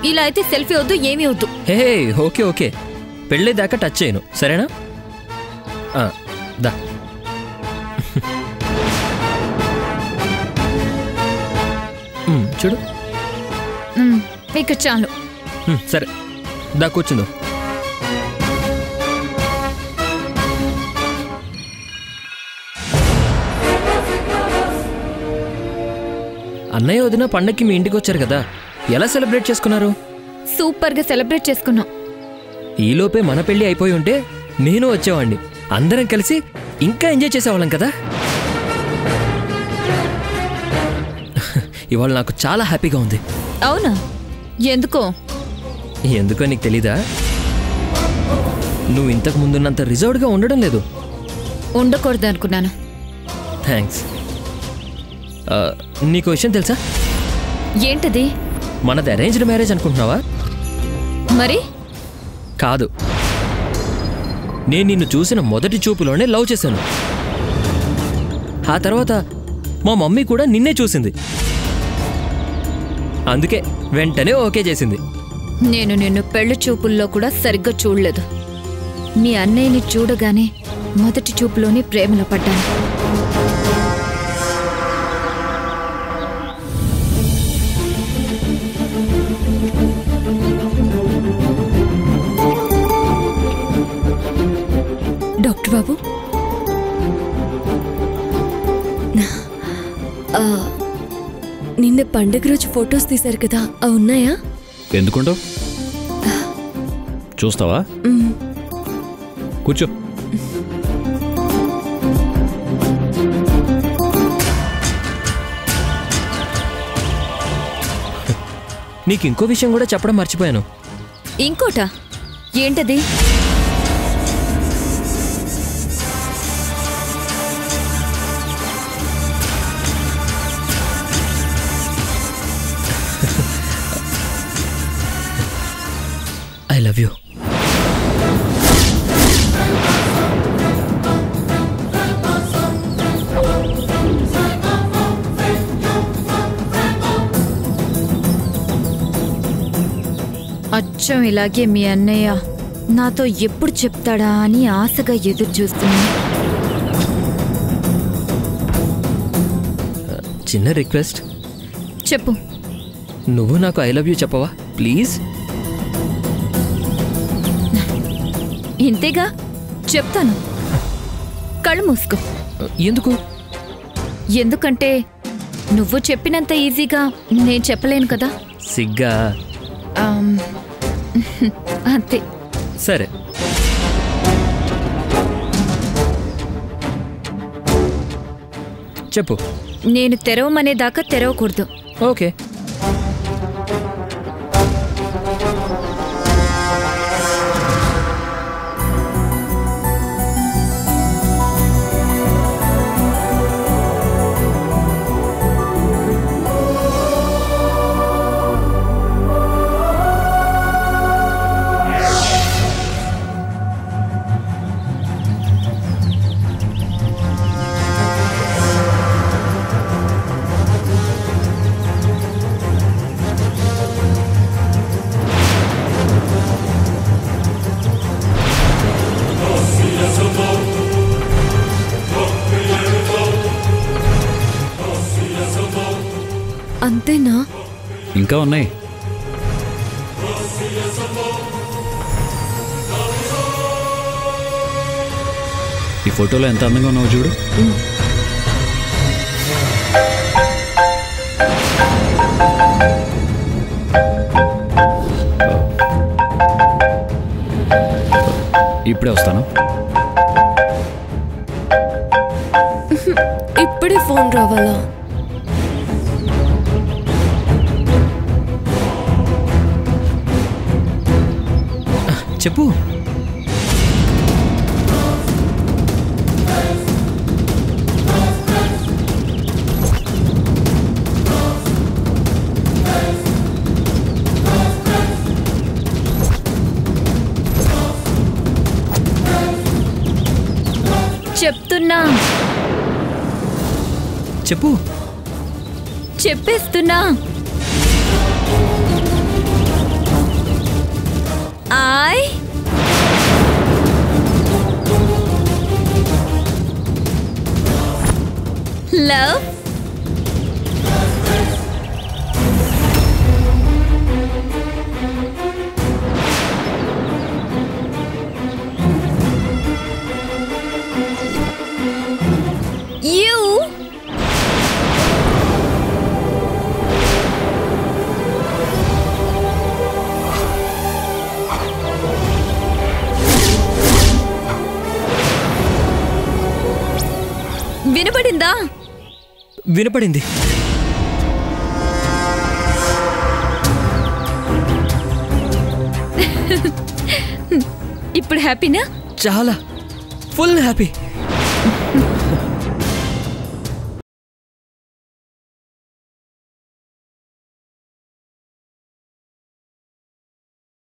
ఇలా అయితే సెల్ఫీ వద్దు ఏమీ వద్దు హే ఓకే ఓకే పెళ్ళేదాకా టచ్ చేయను సరేనా ఆ, దా ఉమ్, చూడు మ్, ఇక చాలు ఉమ్, సరే దా కూర్చుందో అన్నయ్య వదిన పండక్కి మీ ఇంటికి వచ్చారు కదా ఎలా సెలబ్రేట్ చేసుకున్నారు సూపర్ గా సెలబ్రేట్ చేసుకున్నాం ఈలోపే మన పెళ్లి అయిపోయి ఉంటే నేను వచ్చేవాడిని అందరం కలిసి ఇంకా ఎంజాయ్ చేసేవాళ్ళం కదా ఇవాళ నాకు చాలా హ్యాపీగా ఉంది అవునా ఎందుకో ఎందుకో నీకు తెలీదా నువ్వు ఇంతకు ముందున్నంత రిజర్వ్డ్గా ఉండడం లేదు ఉండకూడదు అనుకున్నాను థ్యాంక్స్ నీకు విషయం తెలుసా ఏంటది మనది అరేంజ్డ్ మ్యారేజ్ అనుకుంటున్నావా మరి కాదు నేను నిన్ను చూసిన మొదటి చూపులోనే లవ్ చేశాను ఆ తర్వాత మా మమ్మీ కూడా నిన్నే చూసింది అందుకే వెంటనే ఓకే చేసింది నేను నిన్ను పెళ్లి చూపుల్లో కూడా సరిగ్గా చూడలేదు మీ అన్నయ్యని చూడగానే మొదటి చూపులోనే ప్రేమలో పడ్డాను డాక్టర్ బాబు ఆ, నిన్న పండగ రోజు ఫొటోస్ తీశారు కదా అవి ఉన్నాయా ఎందుకుంటావు చూస్తావా మ్, కూర్చో నీకు ఇంకో విషయం కూడా చెప్పడం మర్చిపోయాను ఇంకోట ఏంటది ఐ లవ్ యూ అచ్చం ఇలాగే మీ అన్నయ్య నాతో ఎప్పుడు చెప్తాడా అని ఆశగా ఎదురు చూస్తున్నాను చిన్న రిక్వెస్ట్ చెప్పు నువ్వు నాకు ఐ లవ్ యూ చెప్పవా ప్లీజ్ ఇంతేగా చెప్తాను కళ్ళు మూసుకో ఎందుకు ఎందుకంటే నువ్వు చెప్పినంత ఈజీగా నేను చెప్పలేను కదా సిగ్గా ఆమ్, అంతే సరే చెప్పు నేను తెరవమనేదాకా తెరవకూడదు ఓకే అంతేనా ఇంకా ఉన్నాయి ఈ ఫోటోలో ఎంత అందంగా ఉన్నావు చూడు ఇప్పుడే వస్తాను ఇప్పుడే ఫోన్ రావాలా చెప్పు చెప్తున్నా చెప్పు చెప్పేస్తున్నా ఐ లవ్ యూ వినపడిందా వినపడింది ఇప్పుడు హ్యాపీనా చాలా ఫుల్ హ్యాపీ